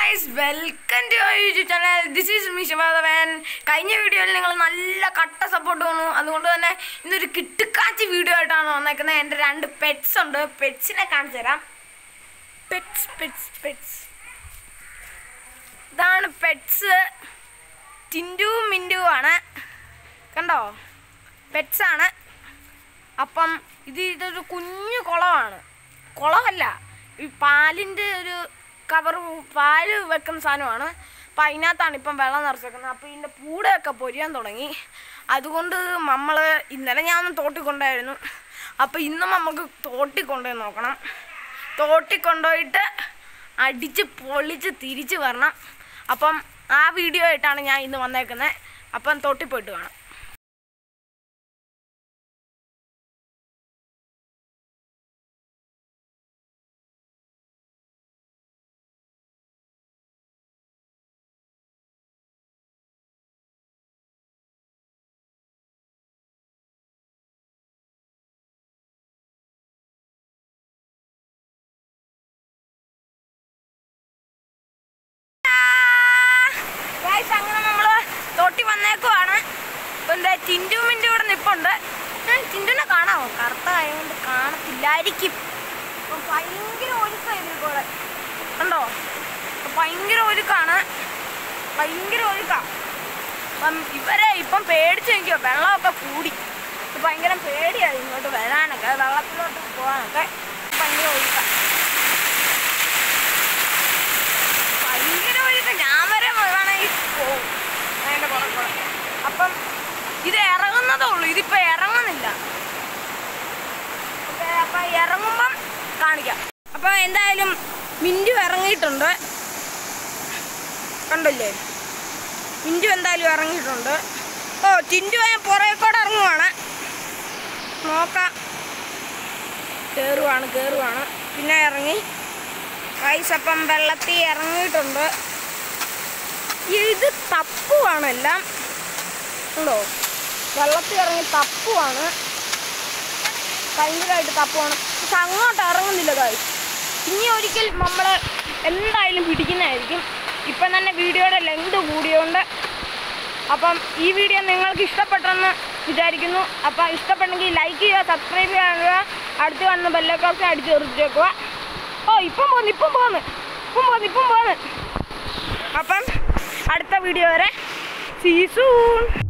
guys welcome to YouTube channel this is Misha Madhavan കഴിഞ്ഞ വീഡിയോയിൽ നിങ്ങൾ നല്ല കട്ട സപ്പോർട്ട് വന്നു അതുകൊണ്ട് തന്നെ ഇന്നൊരു കിട്ടുക്കാച്ചി വീഡിയോ ആയിട്ടാണ് വന്നേക്കുന്നത് എൻ്റെ രണ്ട് പെറ്റ്സ് ഉണ്ട് പെറ്റ്സിനെ കാണിച്ചു തരാം പെറ്റ്സ് പെറ്റ്സ് പെറ്റ്സ് ഇതാണ് പെറ്റ്സ് ടിൻഡു മിൻഡു ആണ് കണ്ടോ പെറ്റ്സ് ആണ് അപ്പം ഇത് ഇതൊരു കുഞ്ഞു കുളമാണ് കുളമല്ല ഈ പാലിൻ്റെ ഒരു കവർ പാല് വെക്കുന്ന സാധനമാണ് അപ്പം അതിനകത്താണ് ഇപ്പം വെള്ളം നിറച്ചേക്കുന്നത് അപ്പോൾ ഇതിൻ്റെ പൂടയൊക്കെ പൊരിയാൻ തുടങ്ങി അതുകൊണ്ട് നമ്മൾ ഇന്നലെ ഞാൻ ഒന്ന് തോട്ടിൽ കൊണ്ടായിരുന്നു അപ്പോൾ ഇന്നും നമുക്ക് തോട്ടിൽ കൊണ്ടുപോയി നോക്കണം തോട്ടിൽ കൊണ്ടുപോയിട്ട് അടിച്ച് പൊളിച്ച് തിരിച്ച് വരണം അപ്പം ആ വീഡിയോ ആയിട്ടാണ് ഞാൻ ഇന്ന് വന്നേക്കുന്നത് അപ്പം തോട്ടിൽ പോയിട്ട് കാണാം ഗൈസ് അങ്ങനെ നമ്മള് തോട്ടി വന്നേക്കുവാണ് ഇപ്പൊ എന്താ ടിൻറ്റു മിൻറ്റു ഇവിടെ നിപ്പുണ്ട് ടിൻറ്റുനെ കാണാമോ കറുത്ത ആയതുകൊണ്ട് കാണത്തില്ലായിരിക്കും ഇപ്പൊ ഭയങ്കര ഒഴുക്കായിരുന്നു കൂടെ കണ്ടോ ഇപ്പൊ ഭയങ്കര ഒഴുക്കാണ് ഭയങ്കര ഒഴുക്കാ അപ്പം ഇവരെ ഇപ്പം പേടിച്ച് നിൽക്കുക വെള്ളമൊക്കെ കൂടി ഇപ്പൊ ഭയങ്കര പേടിയായി ഇങ്ങോട്ട് വരാനൊക്കെ വെള്ളത്തിലോട്ട് പോകാനൊക്കെ ഭയങ്കര ഒഴുക്കാണ് ഭയങ്കര ഒഴുക്ക് ഞാൻ വരെ വേണമെങ്കിൽ പോവും അതിൻ്റെ പുറകെ അപ്പം ഇത് ഇറങ്ങുന്നതേ ഉള്ളൂ ഇതിപ്പോൾ ഇറങ്ങുന്നില്ല ഓക്കെ അപ്പം ഇറങ്ങുമ്പം കാണിക്കാം അപ്പം എന്തായാലും മിൻറ്റു ഇറങ്ങിയിട്ടുണ്ട് കണ്ടില്ലേ മിൻറ്റു എന്തായാലും ഇറങ്ങിയിട്ടുണ്ട് ഓ ടിൻറ്റു ഞാൻ പുറകെക്കൂടെ ഇറങ്ങുവാണ് നോക്കാം കയറുവാണ് കയറുവാണ് പിന്നെ ഇറങ്ങി ഗൈസ് അപ്പം വെള്ളത്തിൽ ഇറങ്ങിയിട്ടുണ്ട് ഇത് തപ്പുവാണ് എല്ലാം ഉണ്ടോ വെള്ളത്തിൽ ഇറങ്ങി തപ്പുവാണ് ഭയങ്കരമായിട്ട് തപ്പുവാണ് പക്ഷെ അങ്ങോട്ട് ഇറങ്ങുന്നില്ല ഗൈസ് ഇനി ഒരിക്കൽ നമ്മൾ എന്തായാലും പിടിക്കുന്നതായിരിക്കും ഇപ്പം തന്നെ വീഡിയോയുടെ ലെങ്ത് കൂടിയോണ്ട് അപ്പം ഈ വീഡിയോ നിങ്ങൾക്ക് ഇഷ്ടപ്പെട്ടെന്ന് വിചാരിക്കുന്നു അപ്പം ഇഷ്ടപ്പെട്ടെങ്കിൽ ലൈക്ക് ചെയ്യുക സബ്സ്ക്രൈബ് ചെയ്യുക അടുത്ത് വന്ന ബെല്ലക്കോസ് അടിച്ച് തെറിച്ചേക്കുക ഓ ഇപ്പം പോന്ന് ഇപ്പം പോന്ന് ഇപ്പം പോന്ന് ഇപ്പം പോന്ന് അപ്പം അടുത്ത വീഡിയോ വരെ സീ സൂൺ